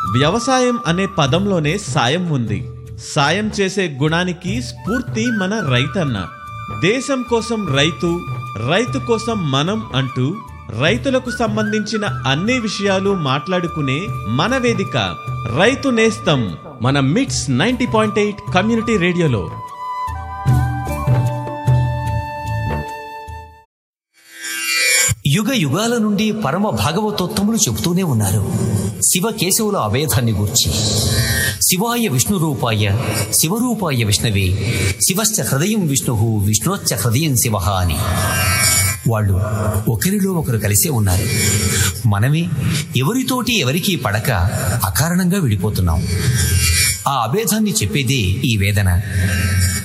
వ్యవసాయం అనే పదంలోనే సాయం ఉంది సాయం చేసే గుణానికి స్ఫూర్తి మన రైతన్న దేశం కోసం రైతు రైతు కోసం మనం అంటూ రైతులకు సంబంధించిన అన్ని విషయాలు మాట్లాడుకునే మన వేదిక రైతు నేస్తం మన మిట్స్ నైంటీ పాయింట్ ఎయిట్ కమ్యూనిటీ రేడియోలో యుగ యుగాల నుండి పరమ భాగవతోత్తములు చెబుతూనే ఉన్నారు శివ కేశవుల అభేదాన్ని గూర్చి శివాయ విష్ణు రూపాయ శివరూపాయ విష్ణవే శివశ్చ హృదయం విష్ణు విష్ణోశ్చ హృదయం శివ అని వాళ్ళు ఒకరిలో ఒకరు కలిసే ఉన్నారు మనమే ఎవరితోటి ఎవరికీ పడక అకారణంగా విడిపోతున్నాం ఆ అభేదాన్ని చెప్పేదే ఈ వేదన